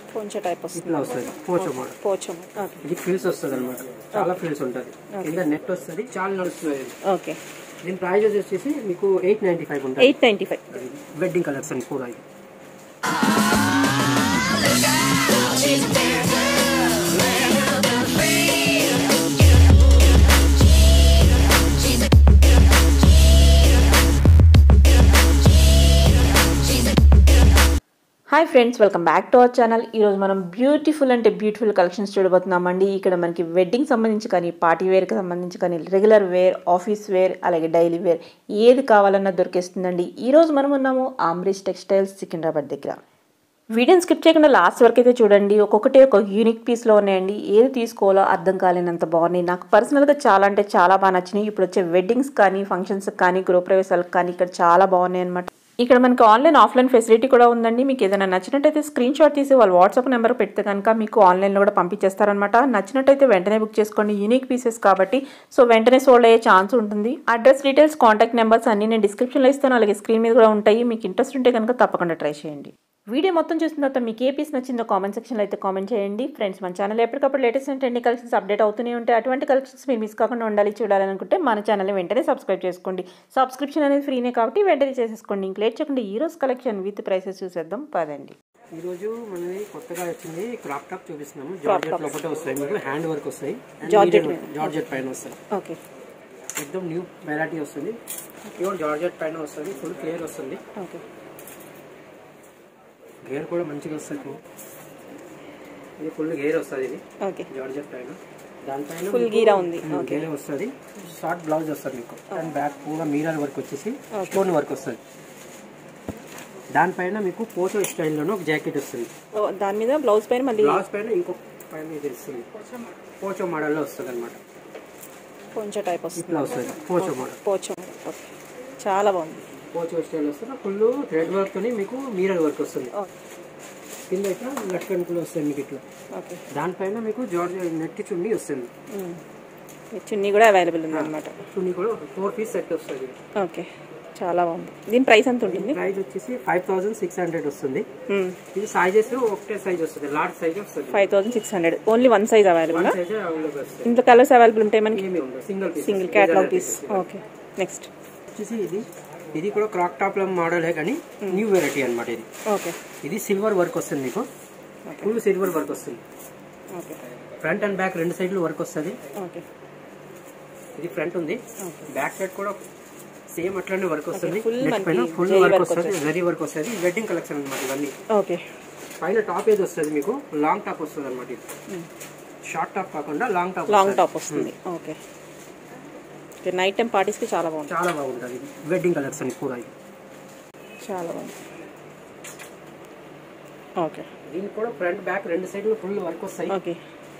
కొంచెం టైప్ వస్తుంది ఇట్లా వస్తుంది పోచో మోడల్ పోచం ఓకే ఇది ఫిల్స్ వస్తుంది అనమాట చాలా ఫిల్స్ ఉంటుంది కింద నెట్ వస్తుంది చాలా నడుస్తుంది ఇది. ఓకే దీని ప్రైస్ వచ్చేసి మీకు ఎయిట్ నైన్టీ ఫైవ్ ఉంటుంది eight ninety five wedding collection కూడా ఇది hi friends welcome back to our channel ఈరోజు మనం బ్యూటిఫుల్ అంటే బ్యూటిఫుల్ కలెక్షన్స్ చూడబోతున్నామండి ఇక్కడ మనకి వెడ్డింగ్ సంబంధించి కానీ పార్టీ వేర్కి సంబంధించి కానీ రెగ్యులర్ వేర్ ఆఫీస్ వేర్ అలాగే డైలీ వేర్ ఏది కావాలన్నా దొరికేస్తుందండి ఈరోజు మనం ఉన్నాము ఆమ్రీష్ టెక్స్టైల్స్ సికింద్రాబాద్ దగ్గర వీడియోని స్కిప్ చేయకుండా లాస్ట్ వరకు అయితే చూడండి ఒక్కొక్కటి ఒక యూనిక్ పీస్లో ఉన్నాయండి ఏది తీసుకోవాలో అర్థం కాలేనంత బాగున్నాయి నాకు పర్సనల్గా చాలా అంటే చాలా బాగా నచ్చినాయి ఇప్పుడు వచ్చే వెడ్డింగ్స్ కానీ ఫంక్షన్స్ కానీ గృహప్రవేశాలకు కానీ ఇక్కడ చాలా బాగున్నాయి అనమాట ఇక్కడ మనకి ఆన్లైన్ ఆఫ్లైన్ ఫెసిలిటీ కూడా ఉందండి మీకు ఏదైనా నచ్చినట్టయితే స్క్రీన్ షాట్ తీసి వాళ్ళ వాట్సాప్ నెంబర్ పెడితే కనుక మీకు ఆన్లైన్లో కూడా పంపించేస్తారనమాట నచ్చినట్టయితే వెంటనే బుక్ చేసుకోండి యూనిక్ పీసెస్ కాబట్టి సో వెంటనే సోల్డ్ అయ్యే ఛాన్స్ ఉంటుంది అడ్రస్ డీటెయిల్స్ కాంటాక్ట్ నెంబర్స్ అన్ని నేను డిస్క్రిప్షన్లో ఇస్తాను అలాగే స్క్రీన్ మీద కూడా ఉంటాయి మీకు ఇంట్రెస్ట్ ఉంటే కనుక తప్పకుండా ట్రై చేయండి వీడియో మొత్తం చూసిన తర్వాత మీకు ఏ పీస్ నచ్చిందో కామెంట్ సెక్షన్లో అయితే కామెంట్ చేయండి ఫ్రెండ్స్ మన ఛానల్ ఎప్పటికప్పుడు latest and trending collections update అవుతూనే ఉంటాయి అటువంటి కలెక్షన్స్ మీరు మిస్ కాకుండా ఉండాలి చూడాలనుకుంటే మన ఛానల్ని వెంటనే సబ్స్క్రైబ్ చేసుకోండి సబ్స్క్రిప్షన్ అనేది ఫ్రీనే కాబట్టి వెంటనే చేసేసుకోండి ఇంక లేట్ చేయకుండా ఈ రోజు కలెక్షన్ విత్ ప్రైసెస్ చూసేద్దాం పదండి ఈ రోజు మనది కొత్తగా వచ్చింది క్రాప్ టాప్ చూపిస్తున్నాము జార్జెట్ లోపల వస్తాయి మీకు హ్యాండ్ వర్క్ వస్తాయి Georgette జార్జెట్ పైన వస్తాయి ఓకే ఎక్దమ్ న్యూ వెరైటీ వస్తుంది ప్యూర్ జార్జెట్ పైన వస్తుంది ఫుల్ క్లియర్ వస్తుంది ఓకే గేర్ కూడా మంచిగా వస్తుంది ఇది ఫుల్ గేర్ వస్తుంది ఇది ఓకే జార్జెట్ పైన దానిపైన Full మీకు, గీరా ఉంది. ఉమ్, గేర్ వస్తుంది షార్ట్ బ్లౌజ్ వస్తుంది మీకు అండ్ బ్యాక్ పూగా మీరర్ వర్క్ వచ్చేసి స్టోన్ వర్క్ వస్తుంది దానిపైన మీకు పోచో స్టైల్లోనే ఒక జాకెట్ వస్తుంది దాని మీద బ్లౌజ్ పైన మళ్ళీ బ్లౌజ్ పైన ఇంకో పైన ఇది వస్తుంది పోచో మోడల్లో వస్తుంది అనమాట కొంచెం టైప్ వస్తుంది ఇట్లా వస్తుంది పోచో మోడల్ పోచం ఓకే చాలా బాగుంది పోచో స్టైల్ వస్తుంది ఫుల్ థ్రెడ్ వర్క్ తోని మీకు మీరర్ వర్క్ వస్తుంది కింద ఇట్లా లట్కనుకులు వస్తుంది మీకు ఇట్లా ఓకే దానిపైన మీకు జార్జ్ నెట్ చున్నీ వస్తుంది చున్నీ కూడా అవైలబుల్ ఉంది అనమాట చున్నీ కూడా ఫోర్ పీస్ సెట్ వస్తుంది ఓకే చాలా బాగుంది దీని ప్రైస్ ఎంత ఉంటుంది ప్రైస్ వచ్చేసి ఫైవ్ థౌసండ్ సిక్స్ హండ్రెడ్ వస్తుంది ఇది సైజెస్ ఒకటే సైజ్ వస్తుంది లార్జ్ సైజ్ వస్తుంది five thousand six hundred only one size available size available వస్తుంది ఇంట్లో కలర్స్ అవైలబుల్ ఉంటాయి మనకి ఏమి ఉండదు single piece single catalogue piece okay next వచ్చేసి ఇది ఇది కూడా క్రాక్ టాప్ లో మోడలే కానీ న్యూ వెరైటీ అన్నమాట ఇది ఓకే ఇది సిల్వర్ వర్క్ వస్తుంది మీకు ఫుల్ సిల్వర్ వర్క్ వస్తుంది ఓకే ఫ్రంట్ అండ్ బ్యాక్ రెండు సైడ్లు వర్క్ వస్తుంది ఓకే ఇది ఫ్రంట్ ఉంది బ్యాక్ సైడ్ కూడా సేమ్ అట్లానే వర్క్ వస్తుంది full నెక్ పైన మనకి ఫుల్ జరీ వర్క్ work వస్తుంది వెరీ వర్క్ వస్తుంది వెడ్డింగ్ కలెక్షన్ అనమాట ఇవన్నీ ఓకే పైన టాప్ ఏది వస్తుంది మీకు లాంగ్ టాప్ వస్తుంది అనమాట ఇది షార్ట్ టాప్ కాకుండా లాంగ్ టాప్ లాంగ్ టాప్ వస్తుంది ఓకే ఓకే నైట్ టైం పార్టీస్కి చాలా బాగుంది చాలా బాగుంటుంది ఇది వెడ్డింగ్ కలెక్షన్ కూడా ఇది చాలా బాగుంది ఓకే దీనికి కూడా ఫ్రంట్ బ్యాక్ రెండు సైడ్లు ఫుల్ వర్క్ వస్తాయి ఓకే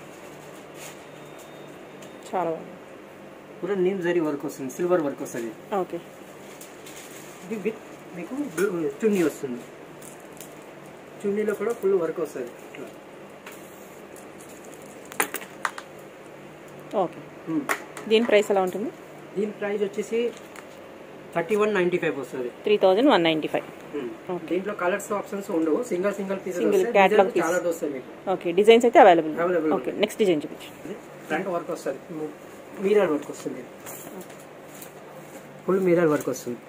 చాలా బాగుంది కూడా నీమ్ జరీ వర్క్ వస్తుంది సిల్వర్ వర్క్ వస్తుంది ఓకే ఇది విత్ మీకు బ్లూ- చున్నీ వస్తుంది చున్నీలో కూడా ఫుల్ వర్క్ వస్తుంది ఇట్లా ఓకే దీని ప్రైస్ ఎలా ఉంటుంది దీని ప్రైస్ వచ్చేసి థర్టీ వన్ నైన్టీ ఫైవ్ వస్తుంది three thousand one ninety five దీంట్లో కలర్స్ ఆప్షన్స్ ఉండవు single single pieces Single catalog piece. చాలా వస్తాయి మీకు ఓకే డిజైన్స్ అయితే available Available okay next design చూపించు ఫ్రంట్ వర్క్ వస్తుంది మీరర్ వర్క్ వస్తుంది ఫుల్ మీరర్ వర్క్ వస్తుంది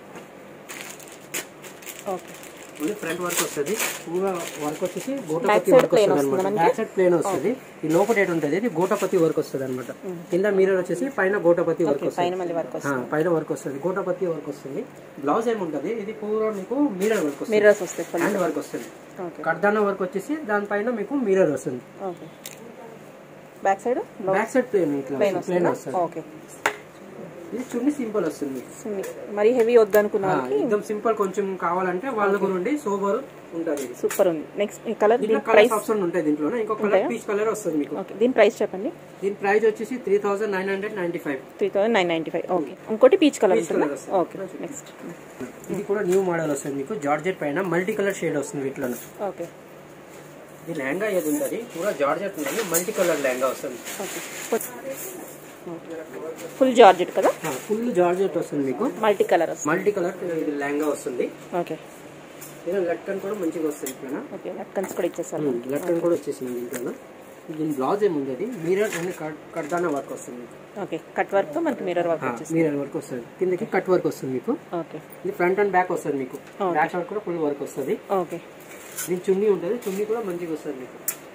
ఓకే ఓన్లీ ఫ్రంట్ వర్క్ వస్తుంది పూగా వర్క్ వచ్చేసి Back గోటపతి side వర్క్ plain వస్తుంది వస్తుందా అనమాట మనకి? బ్యాక్ సైడ్ ప్లేన్ వస్తుంది ఈ లోపల ఏటు ఉంటుంది ఇది గోటపతి వర్క్ వస్తుంది అనమాట కింద మీరర్ వచ్చేసి పైన గోటపతి వర్క్ ఓకే వస్తుంది పైన మళ్ళీ వర్క్ వస్తుంది ఆ, పైన వర్క్ వస్తుంది గోటపతి వర్క్ వస్తుంది బ్లౌజ్ ఏముంటది ఇది పూరా మీకు మీరర్ వర్క్ వస్తుంది మిర్రర్స్ వస్తాయి ఫుల్ హ్యాండ్ వర్క్ వస్తుంది ఓకే కర్దానా వర్క్ వచ్చేసి దానిపైన మీకు మీరర్ వస్తుంది okay back side back side plain ఇట్లా ప్లెయిన్ ప్లేన్ వస్తుంది వస్తుంది ఓకే ఇది చున్నీ సింపుల్ వస్తుంది మరీ హెవీ వద్దనుకున్న ఆ, వాళ్ళకి ఎక్దమ్ సింపుల్ కొంచెం కావాలంటే వాళ్ళ నుండి సోబర్ ఉంటుంది ఇది సూపర్ ఉంది నెక్స్ట్ ఈ కలర్ దీంట్లో దీని కలర్స్ ప్రైస్ ఆప్షన్ ఉంటాయి దీంట్లో ఇంకో కలర్ పీచ్ కలర్ వస్తుంది మీకు ఓకే దీని ప్రైస్ చెప్పండి దీని ప్రైస్ వచ్చేసి three thousand nine hundred ninety five three thousand nine ninety five okay ఇంకోటి పీచ్ కలర్ Peach ఉంటుందా colour వస్తుంది. ఓకే నెక్స్ట్ ఇది కూడా న్యూ మోడల్ వస్తుంది మీకు జార్జెట్ పైన మల్టీ కలర్ షేడ్ వస్తుంది వీటిలో ఓకే ఇది లెహంగా ఏది ఉంటుంది పూరా జార్జెట్ ఉంటుంది మల్టీ కలర్ లెహంగా వస్తుంది ఓకే ఫుల్ జార్జెట్ కదా ఫుల్ జార్జెట్ వస్తుంది మీకు మల్టీ కలర్ వస్తుంది మల్టీ కలర్ ఇది లెహంగా వస్తుంది ఓకే ఇలా లెక్కన్ కూడా మంచిగా వస్తుంది ఇక్కడ ఓకే లక్కన్స్ కూడా ఇచ్చేసారు లెక్కన్ కూడా వచ్చేసింది దీంట్లో దీని బ్లౌజ్ ఏముంది అది మీరర్ అన్ని కట్దాన వర్క్ వస్తుంది ఓకే కట్ వర్క్ మనకి మిర్రర్ వర్క్ వచ్చేసి మీరర్ వర్క్ వస్తుంది కిందకి కట్ వర్క్ వస్తుంది మీకు ఓకే ఇది ఫ్రంట్ అండ్ బ్యాక్ వస్తుంది మీకు బ్యాక్ సైడ్ కూడా ఫుల్ వర్క్ వస్తుంది ఓకే దీని చున్నీ ఉంటుంది చున్నీ కూడా మంచిగా వస్తుంది మీకు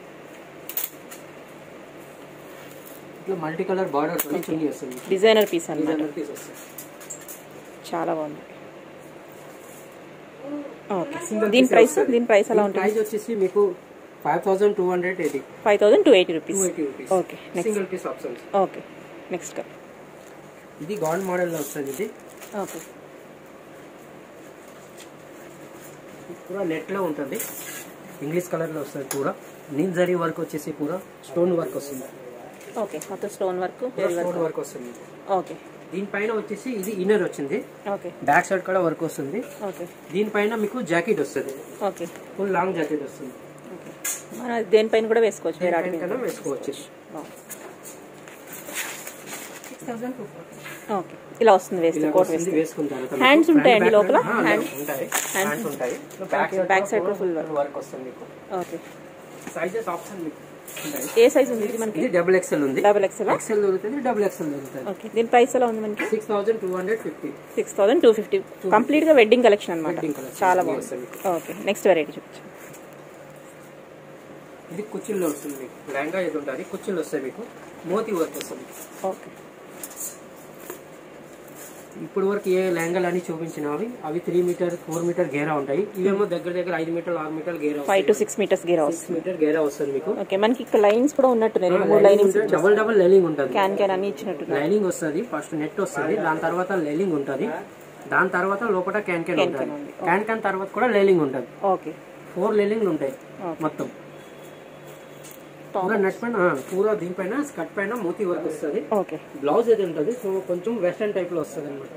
ఇట్లా మల్టీ కలర్ బార్డర్ చున్నీ వస్తుంది డిజైనర్ పీస్ అన్నమాట డిజైనర్ పీస్ వస్తుంది చాలా బాగుంది ఓకే దీని ప్రైస్ దీని ప్రైస్ ఎలా ఉంటుంది ప్రైస్ వచ్చేసి మీకు five thousand two hundred eighty five thousand two eighty rupees two eighty rupees okay next single piece options okay next colour ఇది గాడ్ మోడల్లో వస్తుంది ఇది ఓకే పూరా నెట్లో ఉంటుంది ఇంగ్లీష్ కలర్లో వస్తుంది పూరా నీమ్ జరీ వర్క్ వచ్చేసి పూరా స్టోన్ వర్క్ వస్తుంది ఓకే మొత్తం స్టోన్ వర్క్ స్టోన్ వర్క్ వస్తుంది ఓకే దీనిపైన వచ్చేసి ఇది ఇన్నర్ వచ్చింది ఓకే బ్యాక్ సైడ్ కూడా వర్క్ వస్తుంది ఓకే దీనిపైన మీకు జాకెట్ వస్తుంది ఓకే ఫుల్ లాంగ్ జాకెట్ వస్తుంది ఓకే మన దేనిపైన కూడా వేసుకోవచ్చు వేరే వాటి మీద దీనిపైన వేసుకోవచ్చు ఓకే ఇలా వస్తుంది వేస్తే ఇలా కోట్ వస్తుంది వేస్తే వేసుకుంటారు హ్యాండ్స్ ఉంటాయండి లోపల హ్యాండ్ ఉంటాయి హ్యాండ్స్ ఉంటాయి బ్యాక్ సైడ్ బ్యాక్ సైడ్ కూడా ఫుల్ వర్క్ వస్తుంది మీకు ఓకే సైజెస్ ఆప్షన్ మీకు ఉంటాయి ఏ సైజ్ ఉంది ఇది మనకి ఇది డబుల్ ఎక్స్ఎల్ ఉంది డబల్ ఎక్స్ఎల్ ఎక్స్ఎల్ దొరుకుతుంది డబుల్ ఎక్స్ఎల్ దొరుకుతుంది ఓకే దీని ప్రైస్ ఎలా ఉంది మనకి six thousand two hundred fifty six thousand two fifty complete గా వెడ్డింగ్ కలెక్షన్ అనమాట Wedding collection. చాలా Yes, బాగుంది sir. ఓకే నెక్స్ట్ వెరైటీ చూపించు ఇది కుచ్చిల్లో వస్తుంది మీకు లెహంగా ఇది ఉంటుంది కుచ్చిళ్ళు వస్తాయి మీకు మోతి వర్క్ వస్తుంది ఓకే ఇప్పుడు వరకు ఏ లెహంగాలు అని చూపించినవి అవి త్రీ మీటర్ ఫోర్ మీటర్ గేరా ఉంటాయి ఇవేమో దగ్గర దగ్గర ఐదు మీటర్ ఆరు మీటర్ గేరా ఫైవ్ టు సిక్స్ మీటర్స్ గేర్ సిక్స్ వస్తుంది మీటర్ గేరా వస్తుంది మీకు ఓకే మనకి ఇక్కడ లైన్స్ కూడా ఉన్నట్టున్నాయి రెండు మూడు లైనింగ్స్ డబల్ డబల్ లెలింగ్ ఉంటుంది క్యాన్ క్యాన్ అన్ని ఇచ్చినట్టున్నాయి లైనింగ్ వస్తుంది ఫస్ట్ నెట్ వస్తుంది దాని తర్వాత లెలింగ్ ఉంటుంది దాని తర్వాత లోపల క్యాన్ క్యాన్ ఉంటుంది ఉంది. క్యాన్ క్యాన్ తర్వాత కూడా లెలింగ్ ఉంటుంది ఓకే ఫోర్ లెలింగ్లు ఉంటాయి మొత్తం పూరా నెట్ పైన ఆ, పూరా దీనిపైన స్కర్ట్ పైన మోతీ వర్క్ వస్తుంది ఓకే బ్లౌజ్ ఏది ఉంటుంది సో కొంచెం వెస్టర్న్ టైప్ లో వస్తుంది అనమాట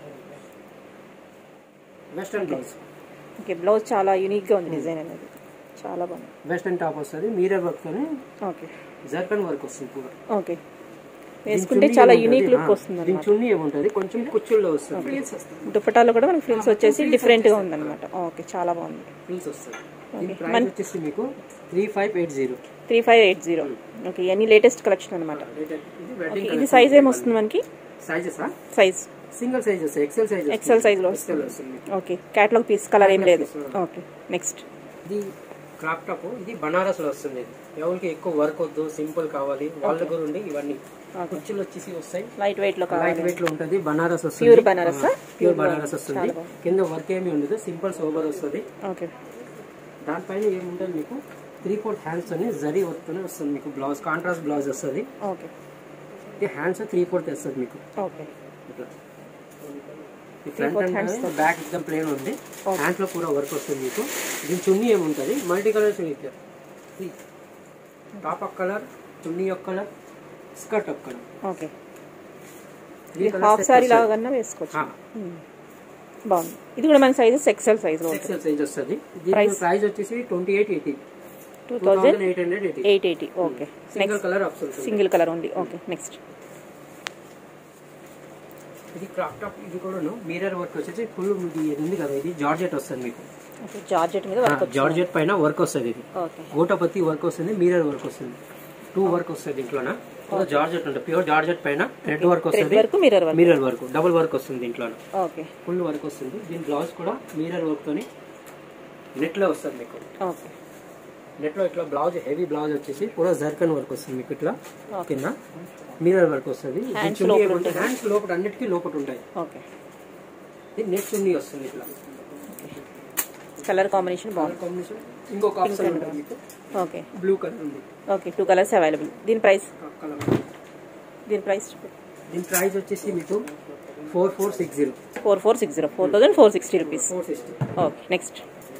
వెస్టర్న్ బ్లౌజ్ ఓకే బ్లౌజ్ చాలా యూనిక్ గా ఉంది డిజైన్ అనేది చాలా బాగుంది వెస్టర్న్ టాప్ వస్తుంది మీరర్ వర్క్ తోని ఓకే జర్కన్ వర్క్ వస్తుంది పూరా ఓకే వేసుకుంటే చాలా యూనిక్ లుక్ వస్తుంది దీని చున్నీ ఏముంటుంది కొంచెం కుచ్చుల్లో వస్తుంది దుప్పటాలో కూడా మనకి ఫ్రిల్స్ వచ్చేసి డిఫరెంట్ గా ఉందన్నమాట ఓకే చాలా బాగుంది ఫిల్స్ వస్తుంది దీని ప్రైస్ వచ్చేసి మీకు three five eight zero three five eight zero okay ఇవన్నీ లేటెస్ట్ కలెక్షన్ అనమాట ఇది వెడ్డింగ్ ఇది సైజ్ ఏమొస్తుంది మనకి సైజెస్ సైజ్ సింగిల్ సైజ్ వస్తాయి ఎక్సెల్ సైజ్ ఎక్సెల్ సైజ్ లో ఎక్సెల్ వస్తుంది వస్తుంది ఓకే క్యాటలాగ్ పీస్ కలర్ ఏం లేదు ఓకే నెక్స్ట్ ఇది క్రాప్ టాప్ ఇది బనారస్ లో వస్తుంది ఇది ఎవరికి ఎక్కువ వర్క్ వద్దు సింపుల్ కావాలి వాళ్ళ దగ్గర ఉండి ఇవన్నీ కుర్చీలు వచ్చేసి వస్తాయి లైట్ వెయిట్ లో కావాలి లైట్ వెయిట్ లో ఉంటది బనారస్ వస్తుంది Pure బనారసా? ప్యూర్ బనారస్ వస్తుంది కింద వర్క్ ఏమి ఉండదు సింపుల్ సోబర్ వస్తుంది ఓకే దానిపైన ఏముంటుంది మీకు త్రీ ఫోర్త్ హ్యాండ్స్ అని జరీ వర్క్తోనే వస్తుంది మీకు బ్లౌజ్ కాంట్రాస్ట్ బ్లౌజ్ వస్తుంది ఓకే ఇది హ్యాండ్స్ త్రీ ఫోర్త్ వస్తుంది మీకు ఓకే ఇట్లా ఈ ఫ్రంట్ అండ్ బ్యాక్ ఎక్దమ్ ప్లేన్ ఉంది హ్యాండ్స్ లో పూరా వర్క్ వస్తుంది మీకు దీని చున్నీ ఏముంటుంది మల్టీ కలర్ చున్నీ టాప్ ఒక కలర్ చున్నీ ఒక కలర్ స్కర్ట్ ఒక colour okay three half sari లాగా వేసుకోవచ్చు Hmm. బాగుంది ఇది కూడా మన సైజెస్ ఎక్సెల్ సైజ్ లో ఎక్సెల్ సైజ్ వస్తుంది దీని ప్రైస్ వచ్చేసి twenty eight eighty two two thousand thousand eight hundred eighty eight eighty okay single colour option single colour ఉంది ఓకే నెక్స్ట్ ఇది క్రాప్ టాప్ ఇది కూడా మిర్రర్ వర్క్ వచ్చేసి ఫుల్ ఇది ఉంది కదా ఇది జార్జెట్ వస్తుంది మీకు ఓకే జార్జెట్ మీద వర్క్ జార్జెట్ పైన వర్క్ వస్తుంది ఇది ఓకే గోటపతి వర్క్ వస్తుంది మిర్రర్ వర్క్ వస్తుంది టూ వర్క్ వస్తుంది దీంట్లోన జార్జెట్ ఉంటుంది ప్యూర్ జార్జెట్ పైన రెడ్ వర్క్ వస్తుంది వరకు mirror work mirror work double work వస్తుంది దీంట్లో ఓకే ఫుల్ వర్క్ వస్తుంది దీని బ్లౌజ్ కూడా మిర్రర్ వర్క్ తోని నెట్ లో వస్తుంది మీకు ఓకే నెట్ లో ఇట్లా బ్లౌజ్ హెవీ బ్లౌజ్ వచ్చేసి పూరా జర్కన్ వర్క్ వస్తుంది మీకు ఇట్లా కింద మిర్రర్ వర్క్ వస్తుంది Hands చున్నీ లోపల ఏముంటాయి? హ్యాండ్స్ లోపల అన్నిటికీ లోపల ఉంటాయి ఓకే ఇది నెట్ చున్నీ వస్తుంది ఇట్లా కలర్ కాంబినేషన్ బాగుంది కాంబినేషన్ ఇంకొక ఆప్షన్ ఉంటుంది మీకు ఓకే బ్లూ కలర్ ఉంది ఓకే టూ కలర్స్ అవైలబుల్ దీని ప్రైస్ కలర్ దీని ప్రైస్ దీని ప్రైస్ వచ్చేసి మీకు four four six zero four four six zero four thousand four sixty rupees four sixty okay next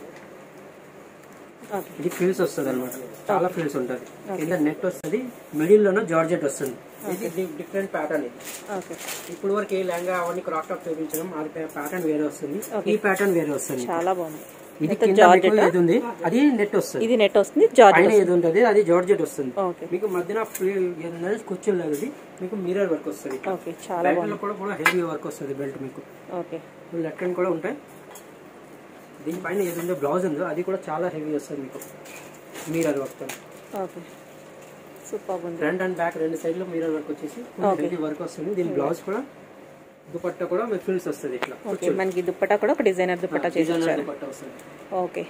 okay ఇది ఫిల్స్ వస్తుంది అనమాట చాలా ఫిల్స్ ఉంటుంది కింద నెట్ వస్తుంది మిడిల్ లోనే జార్జెట్ వస్తుంది ఇది డిఫరెంట్ ప్యాటర్న్ ఇది ఓకే ఇప్పుడు వరకు ఏ లెహంగా అవన్నీ క్రాక్ టాప్ చూపించడం అది ప్యాటర్న్ వేరే వస్తుంది ఈ ప్యాటర్న్ వేరే వస్తుంది చాలా బాగుంది ఇది కింద మీకు ఏది ఉంది అది నెట్ వస్తుంది ఇది నెట్ వస్తుంది జార్జెట్ పైన ఏది ఉంటుంది అది జార్జెట్ వస్తుంది ఓకే మీకు మధ్యన కూర్చోలేదు అది మీకు మిర్రర్ వర్క్ వస్తుంది ఓకే చాలా బెల్ట్ లో కూడా కూడా హెవీ వర్క్ వస్తుంది బెల్ట్ మీకు ఓకే లెక్కన్ కూడా ఉంటాయి దీనిపైన ఏదైతే బ్లౌజ్ ఉందో అది కూడా చాలా హెవీ వస్తుంది మీకు మీరర్ వర్క్ ఓకే సూపర్ ఉంది ఫ్రంట్ అండ్ బ్యాక్ రెండు సైడ్ లో మీరర్ వర్క్ వచ్చేసి Okay. హెవీ వర్క్ వస్తుంది దీని బ్లౌజ్ కూడా దుపట్టా కూడా మీకు ఫిల్స్ వస్తుంది ఇట్లా ఓకే మనకి దుప్పటా కూడా ఒక డిజైనర్ దుప్పటా చేసి డిజైనర్ ఇచ్చారు దుపట్టా వస్తుంది ఓకే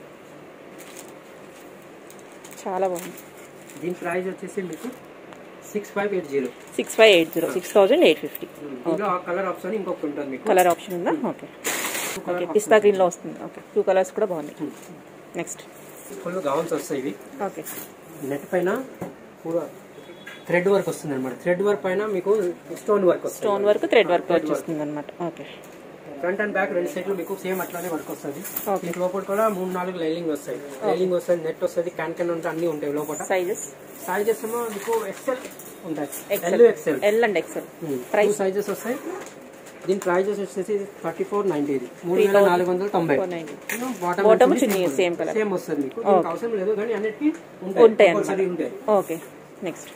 చాలా బాగుంది దీని ప్రైస్ వచ్చేసి మీకు six five eight zero six five eight zero six thousand eight fifty దీనిలో ఆ కలర్ ఆప్షన్ ఇంకొకటి ఉంటుంది మీకు కలర్ ఆప్షన్ ఉందా ఓకే ఓకే పిస్తా గ్రీన్లో వస్తుంది ఓకే టూ కలర్స్ కూడా బాగున్నాయి నెక్స్ట్ ఫుల్ గౌన్స్ వస్తాయి ఇవి ఓకే నెట్ పైన పూరా థ్రెడ్ వర్క్ వస్తుంది అనమాట థ్రెడ్ వర్క్ పైన మీకు స్టోన్ వర్క్ వస్తుంది స్టోన్ వర్క్ థ్రెడ్ వర్క్ వచ్చేస్తుంది అనమాట ఓకే ఫ్రంట్ అండ్ బ్యాక్ రెండు సైడ్లు మీకు సేమ్ అట్లానే వర్క్ వస్తుంది Okay. మీకు లోపల కూడా మూడు నాలుగు లైలింగ్ వస్తాయి లైలింగ్ వస్తుంది నెట్ వస్తుంది క్యాన్ క్యాన్ ఉంటాయి అన్ని ఉంటాయి లోపల సైజెస్ సైజెస్ ఏమో మీకు ఎక్సెల్ ఉంటాయి XL L XL L and XL two Price? Sizes వస్తాయి దీని ప్రైజెస్ వచ్చేసి థర్టీ ఫోర్ నైన్టీ ఇది మూడు వేల నాలుగు వందల తొంభై four ninety bottom Bottom chunni same colour. Same వస్తుంది మీకు దీనికి అవసరం లేదు కానీ అన్నిటికీ ఉంటాయి ఉంటాయి Compulsory ఉంటాయి ఓకే నెక్స్ట్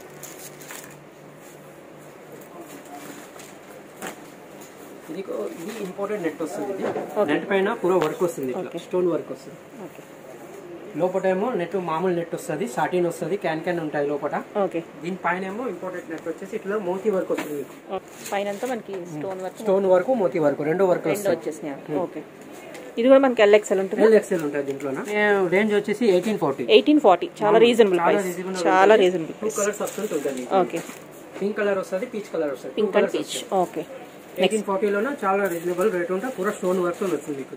ఇది కో- ఇది ఇంపార్టెంట్ నెట్ వస్తుంది ఇది నెట్ పైన పూర వర్క్ వస్తుంది ఇట్లా స్టోన్ వర్క్ వస్తుంది ఓకే లోపల ఏమో నెట్ మామూలు నెట్ వస్తుంది సాటిన్ వస్తుంది క్యాన్ క్యాన్ ఉంటాయి లోపల ఓకే దీని పైన ఏమో ఇంపార్టెంట్ నెట్ వచ్చేసి ఇట్లా మోతీ వర్క్ వస్తుంది మీకు పైన అంతా మనకి స్టోన్ వర్క్ స్టోన్ వర్క్ మోతీ వర్క్ రెండు వర్క్ రెండు వస్తాయి వచ్చేసినాయి ఓకే ఇది కూడా మనకి ఎల్ ఎక్సెల్ ఉంటుంది ఎల్ ఎక్సెల్ ఉంటుంది దీంట్లో రేంజ్ వచ్చేసి ఎయిటీన్ ఫార్టీ ఎయిటీన్ ఫార్టీ చాలా రీజనబుల్ చాలా ప్రైస్ reasonable చాలా రీజనబుల్ టూ కలర్స్ వస్తుంది ఉంటుంది ఓకే పింక్ కలర్ వస్తుంది పీచ్ కలర్ వస్తుంది pink and peach okay eighteen ఫార్టీలోనే చాలా రీజనబుల్ రేట్ ఉంటే పూరా స్టోన్ వర్క్ వస్తుంది మీకు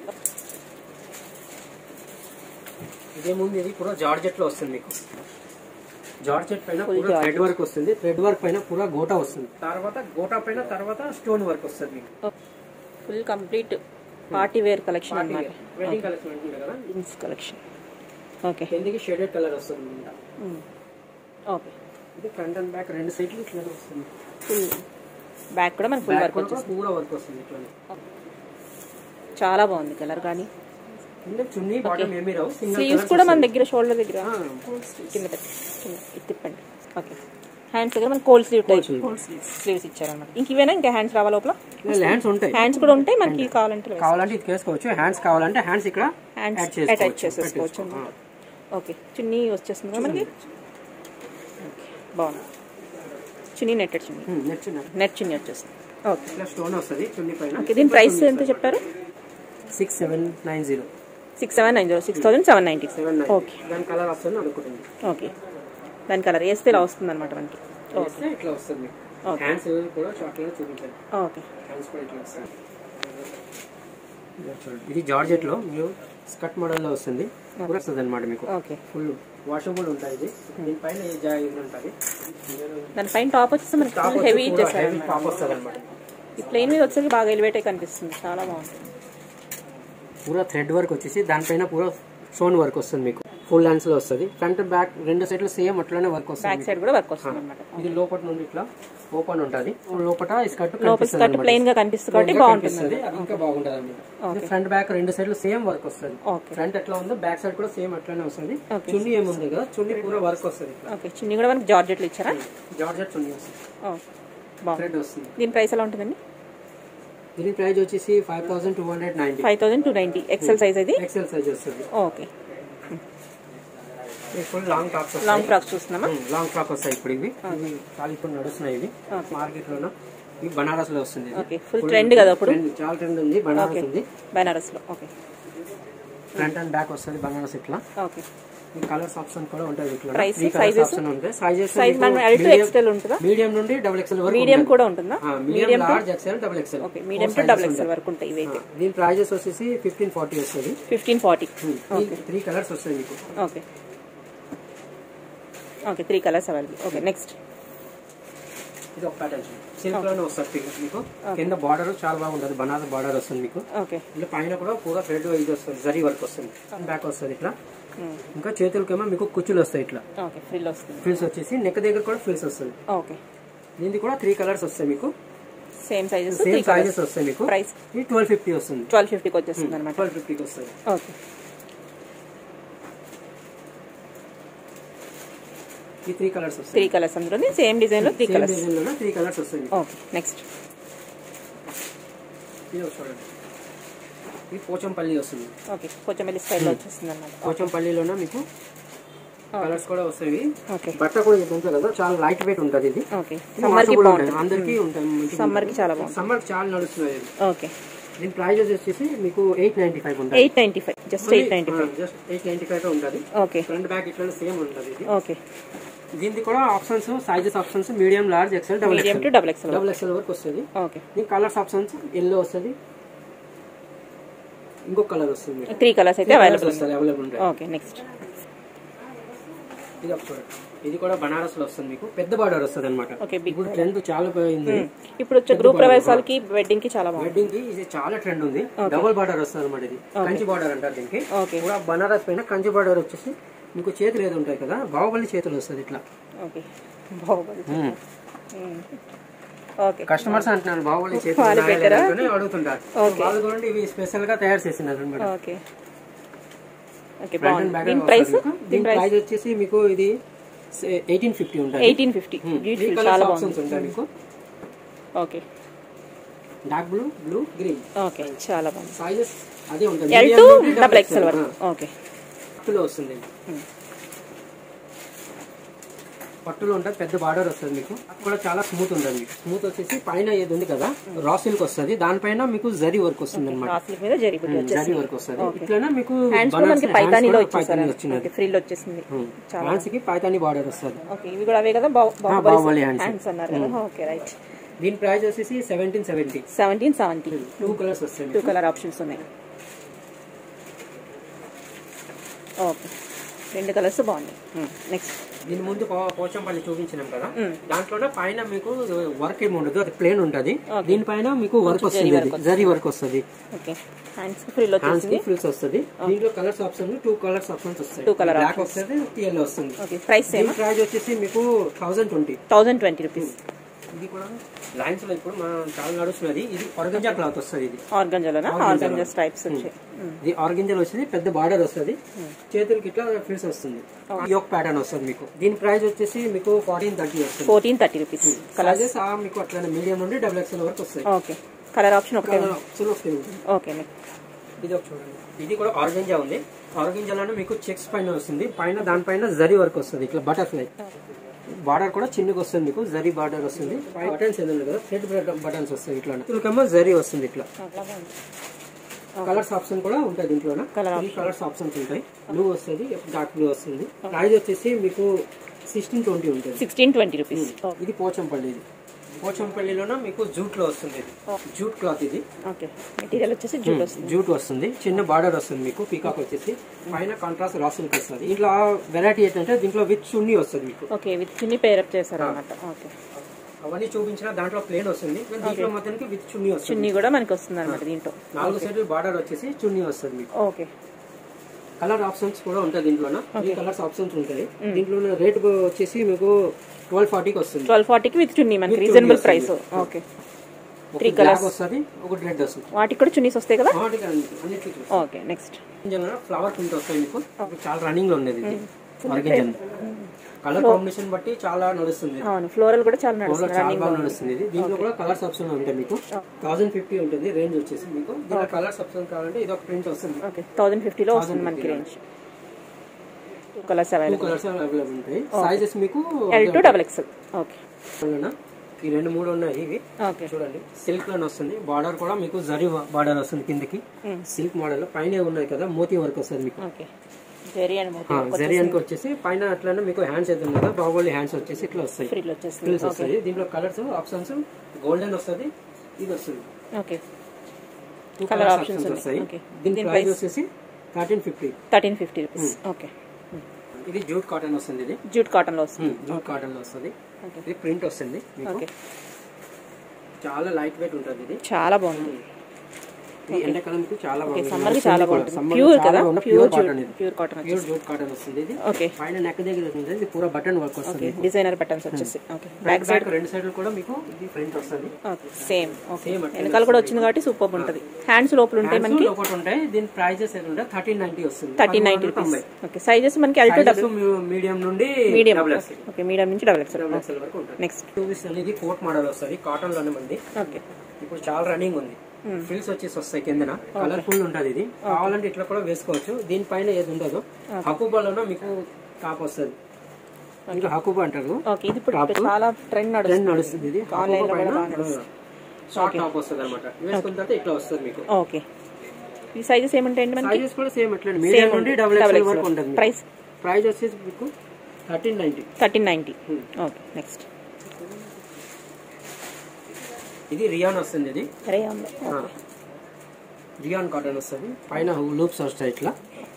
ఇదేముంది ఇది పూరా జార్జెట్ లో వస్తుంది మీకు జార్జెట్ పైన పూరా థ్రెడ్ వర్క్ వస్తుంది థ్రెడ్ వర్క్ పైన పూరా గోటా వస్తుంది తర్వాత గోటా పైన తర్వాత స్టోన్ వర్క్ వస్తుంది మీకు full complete party wear collection అన్నమాట వెడ్డింగ్ కలెక్షన్ ఉంటుంది కదా జీన్స్ కలెక్షన్ ఓకే కిందికి షేడెడ్ కలర్ వస్తుంది అనమాట ఓకే ఇది ఫ్రంట్ అండ్ బ్యాక్ రెండు సైడ్లు ఇట్లా వస్తుంది ఫుల్ బ్యాక్ కూడా మనకి ఫుల్ బ్యాక్ వర్క్ కూడా పూరా వర్క్ వస్తుంది ఇట్లా చాలా బాగుంది కలర్ కానీ కింద చున్నీ బాటమ్ ఏమీ రావు సింగిల్ స్లీవ్స్ కూడా మన దగ్గర షోల్డర్ దగ్గర కింద పెట్టి కింద ఇది తిప్పండి ఓకే హ్యాండ్స్ దగ్గర మన కోల్డ్ స్లీవ్ టైప్ స్లీవ్స్ ఇచ్చారన్నమాట ఇంక ఇవేనా ఇంకా హ్యాండ్స్ రావా లోపల హ్యాండ్స్ ఉంటాయి హ్యాండ్స్ కూడా ఉంటాయి మనకి కావాలంటే కావాలంటే ఇది వేసుకోవచ్చు హ్యాండ్స్ కావాలంటే హ్యాండ్స్ ఇక్కడ హ్యాండ్స్ యాడ్ అటాచ్ చేసుకోవచ్చు చేసేసుకోవచ్చు అన్నమాట ఓకే చున్నీ వచ్చేస్తుంది కదా మనకి ఓకే బాగుంది chunni netted chunni next net chunni వచ్చేస్తుంది ఓకే ఇట్లా స్టోన్ వస్తుంది చున్నీ పైన ఓకే దీని ప్రైస్ ఎంత చెప్పారు six seven nine zero six seven nine zero six thousand seven ninety seven nine okay దాని కలర్ వస్తుంది అనుకుంటుంది ఓకే దాని కలర్ వేస్తే ఇలా వస్తుంది అనమాట మనకి వేస్తే ఇట్లా వస్తుంది మీకు Okay. హ్యాండ్స్ కూడా షార్ట్ లో చూపించాలి ఓకే హ్యాండ్స్ కూడా ఇట్లా వస్తాయి ఇలా చూడండి. ఇది జార్జెట్ లో మీరు స్కర్ట్ మోడల్ లో వస్తుంది కూడా వస్తుంది అనమాట మీకు ఓకే ఫుల్ వాషబుల్ ఉంటుంది ఇది దీనిపైన ఈ జా- ఇది ఉంటుంది దాని పైన టాప్ వచ్చేసి మనకి టాప్ ఫుల్ హెవీ ఇచ్చేసారు హెవీ టాప్ వస్తుంది అనమాట ఈ ప్లేన్ మీద వచ్చేసరికి బాగా ఎలివేట్ అయి కనిపిస్తుంది చాలా బాగుంటుంది పూరా థ్రెడ్ వర్క్ వచ్చేసి దానిపైన పూరా స్టోన్ వర్క్ వస్తుంది మీకు ఫుల్ హ్యాండ్స్ లో వస్తుంది ఫ్రంట్ బ్యాక్ రెండు సైడ్లు సేమ్ అట్లనే వర్క్ వస్తుంది బ్యాక్ సైడ్ కూడా వర్క్ వస్తుంది అనమాట ఇది లోపల నుండి ఇట్లా ఓపెన్ ఉంటది లోపల ఈ స్కర్ట్ లోపల స్కర్ట్ ప్లెయిన్ గా కనిపిస్తుంది కాబట్టి బాగుంటుంది కనిపిస్తుంది అది ఇంకా బాగుంటది అనమాట ఫ్రంట్ బ్యాక్ రెండు సైడ్లు సేమ్ వర్క్ వస్తుంది ఓకే ఫ్రంట్ ఎట్లా ఉందో బ్యాక్ సైడ్ కూడా సేమ్ అట్లానే వస్తుంది చున్నీ ఏముంది కదా చున్నీ పూరా వర్క్ వస్తుంది ఇట్లా ఓకే చున్నీ కూడా మనకి జార్జెట్లు ఇచ్చారా జార్జెట్ చున్నీ వస్తుంది ఓ, బాగుంది థ్రెడ్ వస్తుంది దీని ప్రైస్ ఎలా ఉంటుందండి దీని ప్రైస్ వచ్చేసి five thousand two hundred ninety five thousand two ninety XL size అది ఎక్సెల్ సైజ్ వస్తుంది ఓకే ఫుల్ లాంగ్ టాప్స్ వస్తాయి లాంగ్ ఫ్రాక్స్ చూస్తున్నామా లాంగ్ ఫ్రాక్ వస్తాయి ఇప్పుడు ఇవి ఇవి చాలా ఇప్పుడు నడుస్తున్నాయి ఇవి మార్కెట్ లోన ఇవి బనారస్ లో వస్తుంది ఇది. ఓకే ఫుల్ ట్రెండ్ కదా అప్పుడు Trend, చాలా ట్రెండ్ ఉంది బనారస్ ఉంది బెనారస్ లో ఓకే ఫ్రంట్ అండ్ బ్యాక్ వస్తుంది బనారస్ ఇట్లా ఓకే ఈ కలర్స్ ఆప్షన్ కూడా ఉంటుంది ఇట్లా Price, three colours sizes? Option ఉంటాయి సైజెస్ సైజ్ మనం ఎల్ టు ఎక్స్ఎల్ ఉంటుందా మీడియం నుండి డబుల్ ఎక్స్ఎల్ వరకు మీడియం కూడా ఉంటుందా medium large XL double XL okay medium to double XL వరకు ఉంటాయి ఇవైతే దీని ప్రైజెస్ వచ్చేసి ఫిఫ్టీన్ ఫార్టీ వస్తుంది ఫిఫ్టీన్ ఫార్టీ త్రీ కలర్స్ వస్తాయి మీకు okay okay three colours available okay next ఇది ఒక ప్యాటర్న్ సిల్క్ లోనే వస్తుంది మీకు మీకు కింద బార్డర్ చాలా బాగుంటుంది బనారస్ బార్డర్ వస్తుంది మీకు ఓకే ఇలా పైన కూడా పూరా థ్రెడ్ ఇది వస్తుంది జరీ వర్క్ వస్తుంది బ్యాక్ వస్తుంది ఇట్లా ఇంకా చేతులకేమో మీకు కుచ్చులు వస్తాయి ఇట్లా ఓకే ఫ్రిల్ వస్తుంది ఫ్రిల్స్ వచ్చేసి నెక్ దగ్గర కూడా ఫ్రిల్స్ వస్తుంది ఓకే దీనికి కూడా త్రీ కలర్స్ వస్తాయి మీకు same sizes same three colours sizes వస్తాయి మీకు ప్రైస్ ఇది ట్వెల్వ్ ఫిఫ్టీ వస్తుంది ట్వెల్వ్ ఫిఫ్టీకి వచ్చేస్తుంది అనమాట ట్వెల్వ్ ఫిఫ్టీకి వస్తుంది ఓకే ఈ త్రీ కలర్స్ వస్తాయి త్రీ కలర్స్ అందులోనే సేమ్ డిజైన్ లో త్రీ సేమ్ కలర్స్ డిజైన్ లోనే త్రీ కలర్స్ వస్తాయి మీకు. ఓకే నెక్స్ట్ ఇది ఒకటి చూడండి ఇది పోచంపల్లి వస్తుంది ఓకే కొంచెం వెళ్ళి స్టైల్లో వచ్చేస్తుంది అనమాట పోచంపల్లిలోనే మీకు కలర్స్ కూడా వస్తాయి ఓకే బట్ట కూడా ఇది ఉంటుంది కదా చాలా లైట్ వెయిట్ ఉంటుంది ఇది ఓకే ఇది సమ్మర్కి washable బాగుంటుంది ఉంటుంది. అందరికీ ఉంటాయి మంచిగా సమ్మర్కి చాలా బాగుంటుంది సమ్మర్ చాలా నడుస్తుంది ఇది ఓకే దీని ప్రైస్ వచ్చేసి మీకు ఎయిట్ నైన్టీ ఫైవ్ ఉంటుంది eight ninety five just eight ninety five just eight ninety five ఉంటుంది ఓకే ఫ్రంట్ బ్యాక్ ఇట్లా సేమ్ ఉంటుంది ఇది ఓకే దీనికి కూడా options sizes options medium large XL double medium to XL double XL double XL వరకు వస్తుంది okay దీని colours options yellow వస్తుంది ఇంకొక కలర్ వస్తుంది త్రీ కలర్స్ అయితే అవైలబుల్ వస్తుంది అవైలబుల్ ఉంటాయి ఓకే నెక్స్ట్ ఇది ఒక చూడండి ఇది కూడా బనారస్ లో వస్తుంది మీకు పెద్ద బార్డర్ వస్తుంది అనమాట ఓకే బిగ్ ఇప్పుడు ట్రెండ్ చాలా పోయింది ఇప్పుడు వచ్చే గ్రూప్ ప్రవేశాలకి వెడ్డింగ్ కి చాలా బాగుంది వెడ్డింగ్ కి ఇది చాలా ట్రెండ్ ఉంది డబుల్ బార్డర్ వస్తుంది అనమాట ఇది కంచి బార్డర్ అంటారు దీనికి ఓకే కూడా బనారస్ పైన కంచి బార్డర్ వచ్చేసి మీకు చేతులు ఏది ఉంటాయి కదా బాహుబలి చేతులు వస్తుంది ఇట్లా ఓకే బాగుంది ఓకే కస్టమర్స్ అంటున్నారు బాహుబలి చేతులు వాళ్ళు ఉన్నాయా పెట్టారా? లేదని అడుగుతుంటారు వాళ్ళు కూడా ఇవి స్పెషల్ గా తయారు చేసినారు అనమాట ఓకే ఓకే ఫ్రంట్ బాగుంది అండ్ బ్యాక్ దీని ప్రైస్ దీని ప్రైస్ వచ్చేసి మీకు ఇది ఎయిటీన్ ఫిఫ్టీ ఉంటుంది ఎయిటీన్ ఫిఫ్టీ బ్యూటిఫుల్ చాలా బాగుంది ఆప్షన్స్ ఉంటాయి మీకు okay dark blue blue green okay చాలా బాగుంది సైజెస్ అదే ఉంటుంది ఎల్ Medium టు నుండి డబుల్ double ఎక్స్ఎల్ XL. వరకు ఆ, ఓకే పట్టులో వస్తుంది పట్టులో ఉంటుంది పెద్ద బార్డర్ వస్తుంది మీకు అది కూడా చాలా స్మూత్ ఉంటుంది మీకు స్మూత్ వచ్చేసి పైన ఏది ఉంది కదా రా సిల్క్ వస్తుంది దానిపైన మీకు జరీ వర్క్ వస్తుంది అనమాట రాసుల మీద జరిగిపోయి జరీ వర్క్ వస్తుంది ఇట్లనే మీకు హ్యాండ్స్ కూడా మనకి పైతానీలో వచ్చేసారు పైతాని వచ్చినది ఓకే ఫ్రీలో వచ్చేసింది హ్యాండ్స్ కి పైతాని బార్డర్ వస్తుంది ఓకే ఇవి కూడా అవే కదా బాహుబలి బాహుబలి hands. హ్యాండ్స్ అన్నారు కదా ఓకే రైట్ దీని ప్రైస్ వచ్చేసి seventeen seventy seventeen seventy two colours వస్తాయి టూ మీకు. కలర్ ఆప్షన్స్ ఉన్నాయి ఓకే రెండు కలర్స్ బాగున్నాయి నెక్స్ట్ దీని ముందు పో- పోచంపల్లి చూపించినాం కదా దాంట్లోనే పైన మీకు వర్క్ ఏమి ఉండదు అది ప్లేన్ ఉంటది దీనిపైన మీకు వర్క్ వస్తుంది అది. జరీ వర్క్ వస్తుంది ఓకే హ్యాండ్స్ ఫ్రీలో హ్యాండ్స్ వచ్చేసింది కి ఫ్రిల్స్ వస్తుంది దీంట్లో colours option two colours options వస్తాయి Two colour బ్లాక్ వస్తుంది ఎల్లో వస్తుంది ఓకే ప్రైస్ సేమ్ దీని ప్రైస్ వచ్చేసి మీకు thousand twenty thousand twenty rupees ఇది కూడా లైన్స్ లో ఇప్పుడు మనం చాలా నడుస్తున్నది ఇది ఆర్గంజా క్లాత్ వస్తుంది ఇది ఆర్గంజాలోనా ఆర్గంజా స్ట్రైప్స్ వచ్చాయి ఇది ఆర్గంజాలో వచ్చేది పెద్ద బార్డర్ వస్తుంది చేతులకి ఇట్లా ఫ్రిల్స్ వస్తుంది యోక్ ప్యాటర్న్ వస్తుంది మీకు దీని ప్రైస్ వచ్చేసి మీకు ఫార్టీన్ థర్టీ వస్తుంది fourteen thirty rupees colour colours మీకు అట్లా మీడియం నుండి డబుల్ ఎక్స్ఎల్ వరకు వస్తాయి ఓకే కలర్ ఆప్షన్ ఒకటే కలర్ ఆప్షన్ వస్తాయి మీకు. ఓకే ఇది ఒక చూడండి ఇది కూడా ఆర్గంజా ఉంది ఆర్గంజాలోనే మీకు చెక్స్ పైన వస్తుంది పైన దానిపైన జరీ వర్క్ వస్తుంది ఇట్లా బటర్ఫ్లై బార్డర్ కూడా చిన్నగా వస్తుంది మీకు జరీ బార్డర్ వస్తుంది బటన్స్ ఏదో ఉంది కదా థ్రెడ్ బటన్స్ వస్తాయి ఇట్లా ఇట్లకేమో జరీ వస్తుంది ఇట్లా కలర్స్ ఆప్షన్ కూడా ఉంటుంది దీంట్లో Colour త్రీ కలర్స్ ఆప్షన్స్ ఉంటాయి బ్లూ వస్తుంది డార్క్ బ్లూ వస్తుంది ప్రైస్ వచ్చేసి మీకు సిక్స్టీన్ ట్వంటీ ఉంటుంది సిక్స్టీన్ ట్వంటీ రూపీస్ ఇది పోచంపల్లి ఇది పోచంపల్లిలోన మీకు జూట్ లో వస్తుంది ఇది జూట్ క్లాత్ ఇది ఓకే మెటీరియల్ వచ్చేసి జూట్ వస్తుంది జూట్ వస్తుంది చిన్న బార్డర్ వస్తుంది మీకు పీకాక్ వచ్చేసి పైన కాంట్రాస్ట్ రాసులకి వస్తుంది ఇంట్లో వెరైటీ ఏంటంటే దీంట్లో విత్ చున్నీ వస్తుంది మీకు ఓకే విత్ చిన్ని పేరప్ చేశారు అనమాట ఓకే అవన్నీ చూపించిన దాంట్లో ప్లేన్ వస్తుంది కానీ దీంట్లో మొత్తానికి విత్ చున్నీ వస్తుంది చున్నీ కూడా మనకి వస్తుంది అనమాట దీంట్లో నాలుగు సైడ్ బార్డర్ వచ్చేసి చున్నీ వస్తుంది మీకు ఓకే కలర్ ఆప్షన్స్ కూడా ఉంటాయి దీంట్లోన త్రీ కలర్స్ ఆప్షన్స్ ఉంటాయి దీంట్లో రేట్ వచ్చేసి మీకు ట్వెల్వ్ ఫార్టీకి వస్తుంది ట్వెల్వ్ ఫార్టీకి విత్ చున్నీ మనకి reasonable price okay three colours వస్తుంది ఒకటి రెడ్ వస్తుంది వాటికి కూడా చున్నీస్ వస్తాయి కదా వాటికి అన్నిటికీ చూస్తాం. ఓకే నెక్స్ట్ ఇంజన్లో ఫ్లవర్ ప్రింట్ వస్తాయి మీకు ఇప్పుడు చాలా రన్నింగ్ లో ఉండేది ఇది ఆర్గంజన్ కలర్ కాంబినేషన్ బట్టి చాలా నడుస్తుంది అవును ఫ్లోరల్ కూడా చాలా Overall నడుస్తుంది చాలా బాగా నడుస్తుంది ఇది దీంట్లో కూడా కలర్స్ ఆప్షన్ ఉంటాయి మీకు థౌసండ్ ఫిఫ్టీ ఉంటుంది రేంజ్ వచ్చేసి మీకు దీంట్లో కలర్స్ ఆప్షన్ కావాలంటే ఇది ఒక ప్రింట్ వస్తుంది ఓకే థౌసండ్ ఫిఫ్టీలో వస్తుంది మనకి range two colours two available colours available ఉంటాయి సైజెస్ మీకు L to double XL okay అవునా? ఈ రెండు మూడు ఉన్నాయి ఇవి ఓకే చూడండి సిల్క్ లోనే వస్తుంది బార్డర్ కూడా మీకు జరీ బార్డర్ వస్తుంది కిందకి సిల్క్ మోడల్ పైన ఉన్నాయి కదా మోతీ వర్క్ వస్తుంది మీకు ఓకే జెరీ అండ్ మోతీ జరీ అనుకు వచ్చేసి పైన అట్లనే మీకు హ్యాండ్స్ అయితే ఉంది కదా బాహుబలి హ్యాండ్స్ వచ్చేసి ఇట్లా వస్తాయి ఫ్రీలో వచ్చేస్తుంది ఫ్రిల్స్ వస్తాయి దీంట్లో కలర్స్ ఆప్షన్స్ గోల్డెన్ వస్తుంది ఇది వస్తుంది okay two Colour colour options options ఉన్నాయి. వస్తాయి Okay. దీని దీని ప్రైస్ price? వచ్చేసి thirteen fifty thirteen fifty rupees okay ఇది జూట్ కాటన్ వస్తుంది ఇది జూట్ కాటన్లో వస్తుంది జూట్ కాటన్ లో వస్తుంది Okay. ఇది ప్రింట్ వస్తుంది మీకు ఓకే చాలా లైట్ వెయిట్ ఉంటుంది ఇది చాలా బాగుంది ఇది ఎండాకాలంకి చాలా ఓకే బాగుంది సమ్మర్కి చాలా బాగుంటుంది Summer ప్యూర్ చాలా కదా బాగుంది. ప్యూర్ ప్యూర్ జూట్ కాటన్ ఇది pure cotton pure jute cotton వస్తుంది ఇది ఓకే పైన నెక్ దగ్గర ఉంటుంది ఇది పూరా బటన్ వర్క్ వస్తుంది ఓకే డిజైనర్ బటన్స్ వచ్చేసి ఓకే బ్యాక్ బ్యాక్ రెండు సైడ్ కూడా మీకు ఇది ప్రింట్ వస్తుంది ఓకే సేమ్ ఓకే Same అట్లనే వెనకాల కూడా వచ్చింది కాబట్టి సూపర్ ఉంటుంది హ్యాండ్స్ లోపల ఉంటాయి మనకి ఒకటి ఉంటాయి దీని ప్రైజెస్ ఏంటంటే థర్టీన్ నైన్టీ వస్తుంది thirteen ninety rupees okay sizes మనకి ఎల్ టు డబుల్ మీడియం నుండి medium double XL okay medium నుంచి డబుల్ ఎక్స్ఎల్ ఎక్స్ఎల్ వరకు ఉంటుంది నెక్స్ట్ చూపిస్తుంది ఇది కోట్ మోడల్ వస్తుంది కాటన్ లోనే ఉంది ఓకే ఇప్పుడు చాలా రన్నింగ్ ఉంది ఫ్రిల్స్ వచ్చేసి వస్తాయి కిందన కలర్ఫుల్ ఉంటది ఇది కావాలంటే ఇట్లా కూడా వేసుకోవచ్చు దీనిపైన ఏది ఉండదు హకుబాలోన మీకు టాప్ వస్తుంది ఇంకా హకుబా అంటారు ఓకే ఇది ఇప్పుడు ఇప్పుడు చాలా ట్రెండ్ నడుస్తుంది ట్రెండ్ నడుస్తుంది ఇది హకుబా పైన షార్ట్ టాప్ వస్తుంది అనమాట వేసుకున్న తర్వాత ఇట్లా వస్తుంది మీకు ఓకే ఈ సైజెస్ ఏముంటాయండి మనకి సైజెస్ కూడా సేమ్ అట్లా మీడియం నుండి డబుల్ ఎక్స్ఎల్ వరకు ఉంటుంది ప్రైస్ ప్రైస్ వచ్చేసి మీకు thirteen ninety thirteen ninety okay next ఇది రియాన్ వస్తుంది ఇది అరే రియాన్ కాటన్ వస్తుంది పైన లూప్స్ వస్తాయి ఇట్లా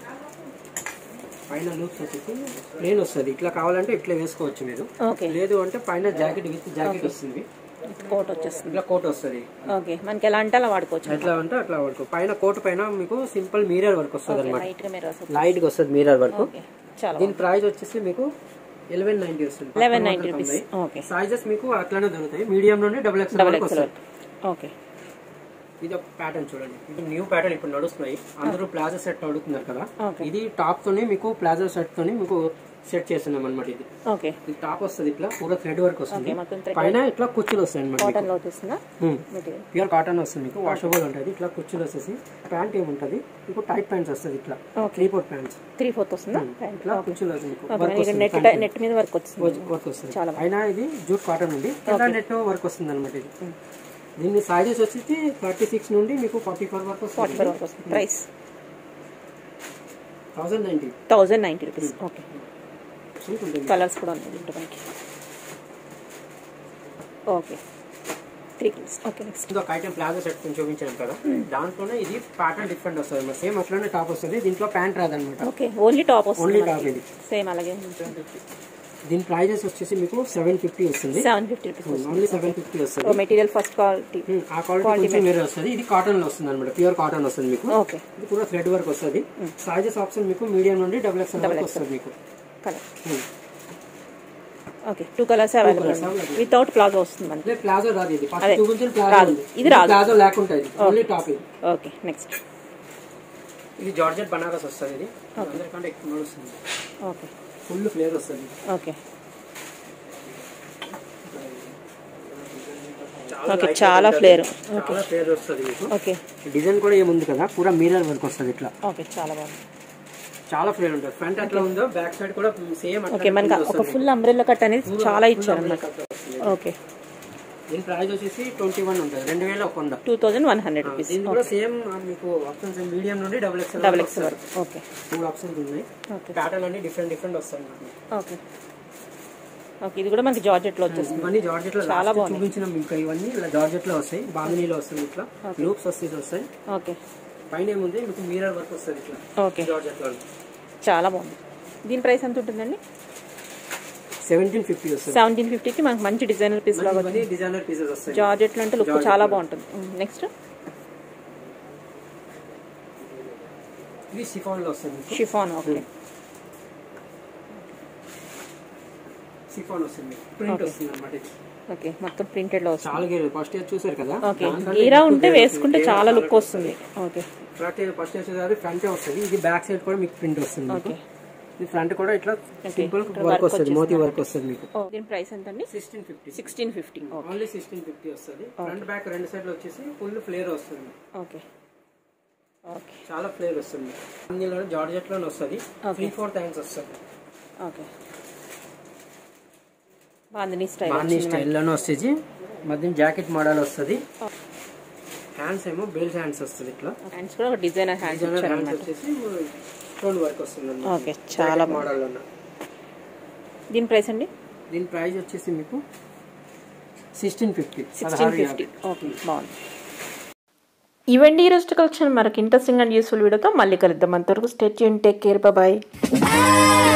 పైన లూప్స్ వచ్చేసి ప్లేన్ వస్తుంది ఇట్లా కావాలంటే ఇట్లా వేసుకోవచ్చు మీరు ఓకే లేదు అంటే పైన జాకెట్ విత్ జాకెట్ వస్తుంది కోట్ వచ్చేస్తుంది ఇట్లా కోట్ వస్తుంది ఓకే మనకి ఎలా అంటే అలా వాడుకోవచ్చు ఎట్లా అంటే అట్లా వరకు పైన కోట్ పైన మీకు సింపుల్ మీరర్ వర్క్ వస్తుంది అనమాట లైట్ గా మీరు వస్తుంది లైట్ గా వస్తుంది మీరర్ వర్క్ ఓకే చాలా దీని ప్రైస్ వచ్చేసి మీకు ఎలెవెన్ నైన్టీ వస్తుంది eleven ninety rupees okay sizes మీకు అట్లానే దొరుకుతాయి మీడియం నుండి డబుల్ ఎక్స్ డబల్ వరకు ఎక్స్ఎల్ వస్తుంది ఓకే ఇది ఒక ప్యాటర్న్ చూడండి ఇది న్యూ ప్యాటర్న్ ఇప్పుడు నడుస్తున్నాయి అందరూ ప్లాజా సెట్ అడుగుతున్నారు కదా Okay. ఇది టాప్ తోనే మీకు ప్లాజా సెట్ తోని మీకు సెట్ చేస్తున్నాం అనమాట ఇది ఓకే ఇది టాప్ వస్తుంది ఇట్లా పూరా థ్రెడ్ వర్క్ వస్తుంది మొత్తం thread పైన ఇట్లా కుచ్చులు వస్తాయి అనమాట కాటన్ లో వచ్చేస్తుందా మెటీరియల్ ప్యూర్ కాటన్ వస్తుంది మీకు వాషబుల్ ఉంటుంది ఇట్లా కుచ్చులు వచ్చేసి ప్యాంట్ ఏముంటుంది మీకు టైట్ ప్యాంట్స్ వస్తుంది ఇట్లా Okay. Three four pants three fourth వస్తుందా ప్యాంట్ ఇట్లా కుచ్చులు వస్తుంది మీకు ఓకే వర్క్ మనకి వస్తుంది నెట్ నెట్ మీద వర్క్ వచ్చింది వర్క్ వస్తుంది పైన ఇది జూట్ కాటన్ ఉంది నెట్ వర్క్ వస్తుంది అనమాట ఇది దీని సైజెస్ వచ్చేసి థర్టీ సిక్స్ నుండి మీకు ఫార్టీ ఫోర్ వరకు ఫార్టీ వస్తుంది ఫోర్ వరకు వస్తుంది price thousand ninety thousand ninety rupees okay ఉంటుంది కలర్స్ కూడా ఉన్నాయి దీంట్లో మనకి okay three colours okay next ఇంకొక ఐటమ్ ప్లాజో సెట్ కొంచెం చూపించాను కదా దాంట్లోనే ఇది ప్యాటర్న్ డిఫరెంట్ వస్తుంది మరి సేమ్ అట్లనే టాప్ వస్తుంది దీంట్లో ప్యాంట్ రాదనమాట ఓకే ఓన్లీ టాప్ వస్తుంది ఓన్లీ టాప్ ఇది సేమ్ అలాగే దీని ప్రైజెస్ వచ్చేసి మీకు సెవెన్ ఫిఫ్టీ వస్తుంది seven fifty rupees only seven fifty వస్తుంది material first quality um, ah quality కొంచెం వేరే వస్తుంది ఇది కాటన్ లో వస్తుంది అనమాట ప్యూర్ కాటన్ వస్తుంది మీకు ఓకే ఇది కూడా థ్రెడ్ వర్క్ వస్తుంది సైజెస్ ఆప్షన్ మీకు మీడియం నుండి డబుల్ ఎక్స్ వరకు వస్తుంది మీకు colour um. Okay two colours available colours available. Without palazzo వస్తుంది మనకి అదే ప్లాజో రాదు ఇది ఫస్ట్ అదే. చూపించిన ప్లాజో రాదు. ఉంది. ఇది రాదు. ప్లాజో లేకుండా ఇది ఓన్లీ టాప్ ఇది ఓకే నెక్స్ట్ ఇది జార్జెట్ బనారస్ వస్తుంది ఇది అందరికంటే ఎక్కువ నడుస్తుంది ఓకే ఫుల్ ఫ్లేవర్ వస్తుంది ఓకే చాలా ఓకే light చాలా ఉంటుంది. ఫ్లేర్ చాలా ఫ్లేవర్ వస్తుంది మీకు ఓకే డిజైన్ కూడా ఏముంది కదా పూరా మీరర్ వర్క్ వస్తుంది ఇట్లా ఓకే చాలా బాగుంది చాలా ఫ్లేవర్ ఉంటుంది ఫ్రంట్ అట్లా ఉందో బ్యాక్ సైడ్ కూడా సేమ్ ఓకే మనకి ఒక ఫుల్ అంబ్రెల్లా కట్ అనేది చాలా ఇచ్చారు అన్నమాట ఓకే దీని ప్రైస్ వచ్చేసి ట్వంటీ వన్ ఉంటుంది రెండు వేల ఒక వంద two thousand one hundred rupees దీని కూడా సేమ్ మీకు ఆప్షన్స్ మీడియం నుండి డబుల్ ఎక్స్ డబల్ ఎక్స్ వరకు ఓకే మూడు ఆప్షన్స్ ఉన్నాయి ఓకే ప్యాటర్న్ అన్ని డిఫరెంట్ డిఫరెంట్ వస్తాయి మనకి. ఓకే ఓకే ఇది కూడా మనకి జార్జెట్ లో వచ్చేస్తుంది ఇవన్నీ జార్జెట్ లో చాలా last బాగున్నాయి. చూపించిన ఇంకా ఇవన్నీ ఇలా జార్జెట్ లో వస్తాయి బాంగినీలో వస్తుంది ఇట్లా లూప్స్ వస్తాయి వస్తాయి ఓకే పైన ఏముంది మీకు మీరర్ వర్క్ వస్తుంది ఇట్లా ఓకే జార్జెట్ లో చాలా బాగుంది దీని ప్రైస్ ఎంత ఉంటుందండి సెవెంటీన్ ఫిఫ్టీ వస్తుంది సెవెంటీన్ ఫిఫ్టీకి మనకి మంచి డిజైనర్ పీస్ లాగా ఇవన్నీ డిజైనర్ పీసెస్ వస్తాయి జార్జెట్లో అంటే లుక్ చాలా బాగుంటుంది నెక్స్ట్ ఇది షిఫాన్ లో వస్తుంది మీకు షిఫాన్ ఓకే షిఫాన్ వస్తుంది ప్రింట్ వస్తుంది అనమాట ఇది ఓకే మొత్తం ప్రింటెడ్ లో వస్తుంది చాలా గేర్ ఫస్ట్ ఇయర్ చూసారు కదా ఓకే దానికంటే గీరా ఎక్కువ ఉంటే గేర్ వేసుకుంటే వస్తుంది. చాలా గేర్ లుక్ వస్తుంది ఓకే ఫ్రంట్ ఫస్ట్ ఇయర్ చూసారు ఫ్రంట్ వస్తుంది ఇది బ్యాక్ సైడ్ కూడా మీకు ప్రింట్ వస్తుంది మీకు. ఓకే ఇది ఫ్రంట్ కూడా ఇట్లా సింపుల్ ఇక్కడ వర్క్ work వస్తుంది మోతీ వర్క్ వస్తుంది మీకు ఓ, దీని ప్రైస్ ఎంత అండి sixteen fifty sixteen fifty okay only sixteen fifty వస్తుంది ఫ్రంట్ బ్యాక్ రెండు సైడ్లు వచ్చేసి ఫుల్ ఫ్లేర్ వస్తుంది ఓకే ఓకే చాలా ఫ్లేర్ వస్తుంది ఇందులో జార్జెట్ లోనే వస్తుంది Okay. త్రీ ఫోర్ టైమ్స్ వస్తుంది ఓకే బాందిని స్టైల్ బాగుంది స్టైల్లోనే వస్తుంది మధ్య జాకెట్ మోడల్ వస్తుంది Okay. హ్యాండ్స్ ఏమో బెల్ట్ హ్యాండ్స్ వస్తుంది ఇట్లా హ్యాండ్స్ కూడా ఒక డిజైనర్ హ్యాండ్స్ డిజైనర్ ఇచ్చారు హ్యాండ్స్ అనమాట వచ్చేసి స్టోన్ వర్క్ వస్తుంది ఓకే చాలా బాగుంది మోడల్ దీని ప్రైస్ అండి దీని ప్రైస్ వచ్చేసి మీకు sixteen fifty sixteen fifty okay బాగుంది ఇవండి ఈరోజు కలెక్షన్ మరొక ఇంట్రెస్టింగ్ అండ్ యూస్ఫుల్ వీడియోతో మళ్ళీ కలుద్దాం అంతవరకు స్టేట్ యూన్ టేక్ కేర్ బాయ్